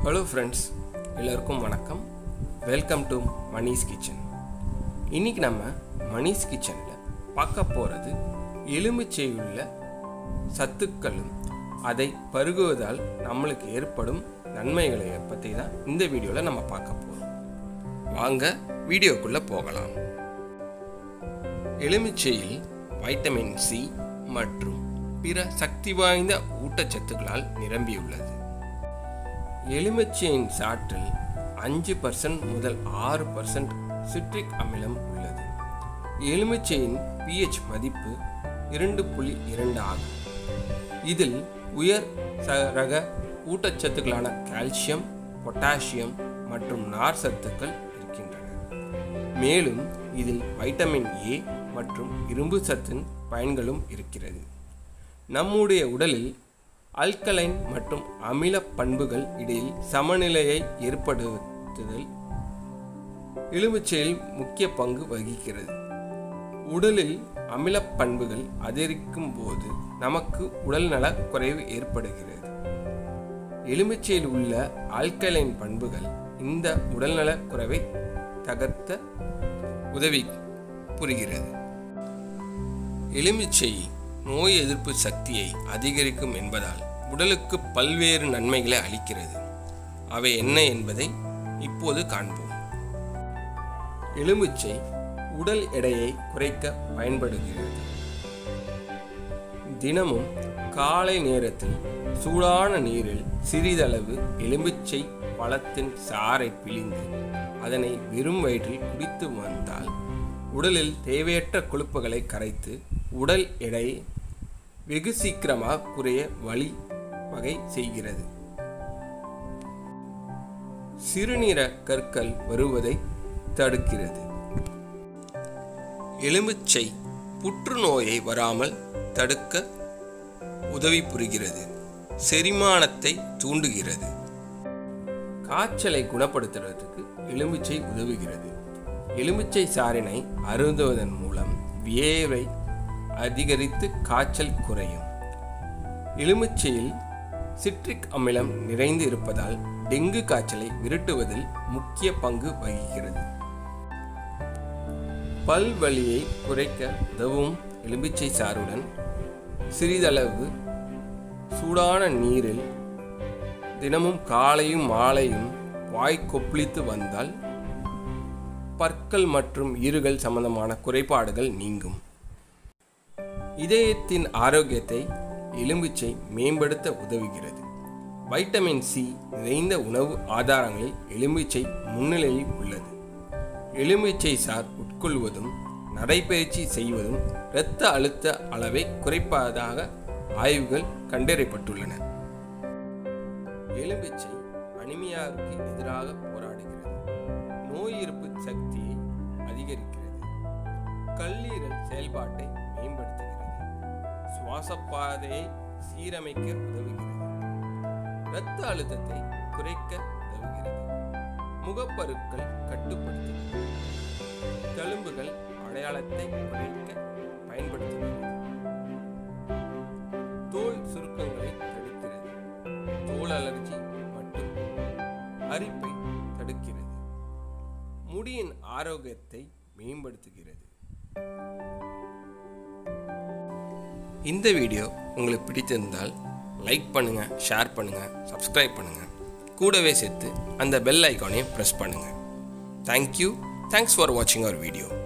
hello friends எல்லோருக்கும் வணக்கம் welcome to Mani's kitchen இன்னைக்கு நம்ம மணிஸ் கிச்சனில் பார்க்க போகிறது எலுமிச்சையுள்ள சத்துக்களும் அதை பருகுவதால் நம்மளுக்கு ஏற்படும் நன்மைகளை பற்றி தான் இந்த வீடியோவில் நம்ம பார்க்க போகிறோம் வாங்க வீடியோக்குள்ளே போகலாம் எலுமிச்சையில் வைட்டமின் சி மற்றும் பிற சக்தி வாய்ந்த ஊட்டச்சத்துக்களால் நிரம்பியுள்ளது எலுமிச்சையின் சாற்றில் அஞ்சு பர்சன்ட் முதல் ஆறு பர்சன்ட் சிட்ரிக் அமிலம் உள்ளது எலுமிச்சையின் பிஹெச் மதிப்பு இரண்டு புள்ளி இரண்டு ஆகும் இதில் உயர் ச ரக ஊட்டச்சத்துக்களான கால்சியம் பொட்டாசியம் மற்றும் நார் சத்துக்கள் இருக்கின்றன மேலும் இதில் வைட்டமின் ஏ மற்றும் இரும்பு சத்தின் பயன்களும் இருக்கிறது நம்முடைய உடலில் அல்கலைன் மற்றும் அமில பண்புகள் இடையில் சமநிலையை ஏற்படுத்துதல் எலுமிச்சையில் முக்கிய பங்கு வகிக்கிறது உடலில் அமில பண்புகள் அதிகரிக்கும் போது நமக்கு உடல்நல குறைவு ஏற்படுகிறது எலுமிச்சையில் உள்ள ஆல்கலைன் பண்புகள் இந்த உடல்நல குறைவை தகர்த்த உதவி புரிகிறது எலுமிச்சை நோய் எதிர்ப்பு சக்தியை அதிகரிக்கும் என்பதால் உடலுக்கு பல்வேறு நன்மைகளை அளிக்கிறது அவை என்ன என்பதை இப்போது காண்போம் எலுமிச்சை உடல் எடையை குறைக்க பயன்படுகிறது தினமும் காலை நேரத்தில் சூடான நீரில் சிறிதளவு எலுமிச்சை பழத்தின் சாறை பிழிந்து அதனை வெறும் வயிற்றில் குடித்து வந்தால் உடலில் தேவையற்ற கொழுப்புகளை கரைத்து உடல் எடை வெகு சீக்கிரமாக குறைய வழி வகை செய்கிறது சிறுநீர கற்கள் வருவதை தடுக்கிறது எலுமிச்சை புற்றுநோயை வராமல் தடுக்க உதவி புரிகிறது செரிமானத்தை தூண்டுகிறது காய்ச்சலை குணப்படுத்துறதுக்கு எலுமிச்சை உதவுகிறது எலுமிச்சை சாறினை அருந்துவதன் மூலம் வியர்வை அதிகரித்து காய்ச்சல் குறையும் எலுமிச்சையில் சிட்ரிக் அமிலம் நிறைந்து இருப்பதால் டெங்கு காய்ச்சலை விரட்டுவதில் முக்கிய பங்கு வகிக்கிறது பல் வலியை குறைக்க உதவும் எலுமிச்சை சாறுடன் சிறிதளவு சூடான நீரில் தினமும் காலையும் மாலையும் வாய் கொப்பளித்து வந்தால் பற்கள் மற்றும் ஈறுகள் சம்பந்தமான குறைபாடுகள் நீங்கும் இதயத்தின் ஆரோக்கியத்தை எலும்பிச்சை மேம்படுத்த உதவுகிறது வைட்டமின் சி நிறைந்த உணவு ஆதாரங்களில் எலும்பிச்சை முன்னிலையில் உள்ளது எலுமிச்சை சார் உட்கொள்வதும் நடைபயிற்சி செய்வதும் இரத்த அழுத்த அளவை குறைப்பதாக ஆய்வுகள் கண்டறியப்பட்டுள்ளன எலும்பிச்சை அனிமியாவுக்கு எதிராக போராடுகிறது நோய் எதிர்ப்பு சக்தியை அதிகரிக்கிறது கல்லீரல் செயல்பாட்டை மேம்படுத்துகிறது சுவாசப்பாதையை சீரமைக்க உதவுகிறது இரத்த அழுத்தத்தை குறைக்க உதவுகிறது முகப்பருக்கள் கட்டுப்படுத்துகிறது தழும்புகள் அடையாளத்தை குறைக்க பயன்படுத்துகிறது தோல் சுருக்கங்களை தடுக்கிறது தோல் அலர்ஜி மற்றும் அரிப்பை தடுக்கிறது முடியின் ஆரோக்கியத்தை மேம்படுத்துகிறது இந்த வீடியோ உங்களுக்கு பிடித்திருந்தால் லைக் பண்ணுங்க ஷேர் பண்ணுங்க சப்ஸ்கிரைப் பண்ணுங்க கூடவே சேர்த்து அந்த பெல் ஐக்கானையும் ப்ரெஸ் பண்ணுங்க தேங்க்யூ தேங்க்ஸ் ஃபார் வாட்சிங் அவர் வீடியோ